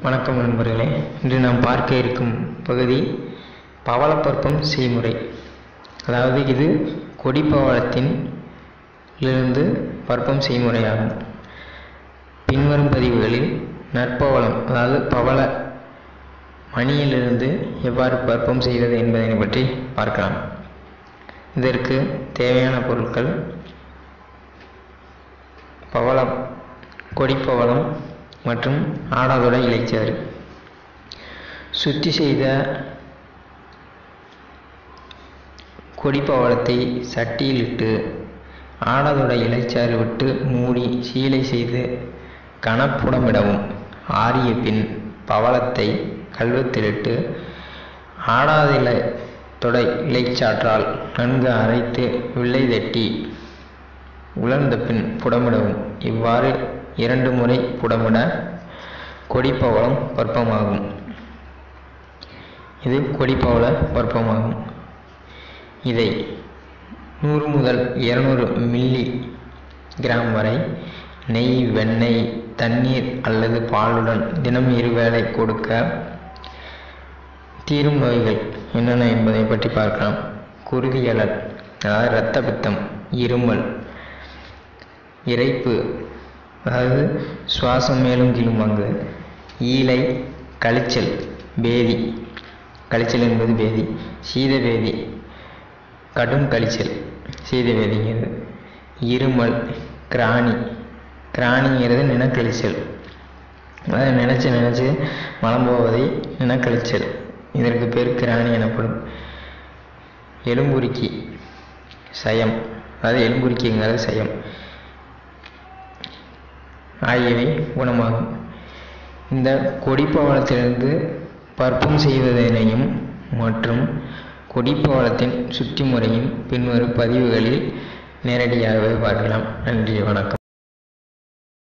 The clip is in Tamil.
வணக்கம் நண்பர்களே இன்று நாம் பார்க்க இருக்கும் பகுதி பவளப்பற்பம் செய்முறை அதாவது இது கொடிப்பவளத்தின் இருந்து பற்பம் செய்முறையாகும் பின்வரும் பதிவுகளில் நற்பவளம் அதாவது பவள மணியிலிருந்து எவ்வாறு பற்பம் செய்வது என்பதை பற்றி பார்க்கலாம் இதற்கு தேவையான பொருட்கள் பவளம் கொடிப்பவளம் மற்றும் ஆடாதொடை இலைச்சாறு சுத்தி செய்த கொடிப்பவளத்தை சட்டியில் இட்டு ஆடாதொடை இலைச்சாறு விட்டு மூடி சீலை செய்து கனப்புடமிடவும் ஆறிய பின் பவளத்தை கல்வத்திலிட்டு ஆடாதிலை தொடை இலைச்சாற்றால் நன்கு அரைத்து வில்லை தட்டி உலர்ந்த பின் புடமிடவும் இவ்வாறு இரண்டு முறை புடமிட கொடிப்பவளம் பற்பமாகும் இது கொடிப்பவள பற்பமாகும் இதை நூறு முதல் இருநூறு மில்லி கிராம் வரை நெய் வெண்ணெய் தண்ணீர் அல்லது பாலுடன் தினம் இருவேளை கொடுக்க தீரும் நோய்கள் என்னென்ன என்பதை பற்றி பார்க்கலாம் குருதியலல் அதாவது இரத்த பித்தம் இருமல் இறைப்பு அதாவது சுவாசம் மேலும் கீழுமாங்கு ஈலை கழிச்சல் பேதி கழிச்சல் என்பது பேதி சீத பேதி கடும் கழிச்சல் சீத பேதிங்கிறது இருமல் கிராணி கிராணிங்கிறது நினக்கழிச்சல் அதாவது நினச்சி நினச்சி மலம் போவதை நினக்கழிச்சல் இதற்கு பேர் கிராணி எனப்படும் எலும்புருக்கி சயம் அதாவது எலும்புருக்கிங்கிறது சயம் ஆகியவை குணமாகும் இந்த கொடிப்பவளத்திலிருந்து பற்பம் செய்வதனையும் மற்றும் கொடிப்பவளத்தின் சுற்றி முறையும் பின்வரும் பதிவுகளில் நேரடியாகவே பார்க்கலாம் நன்றி வணக்கம்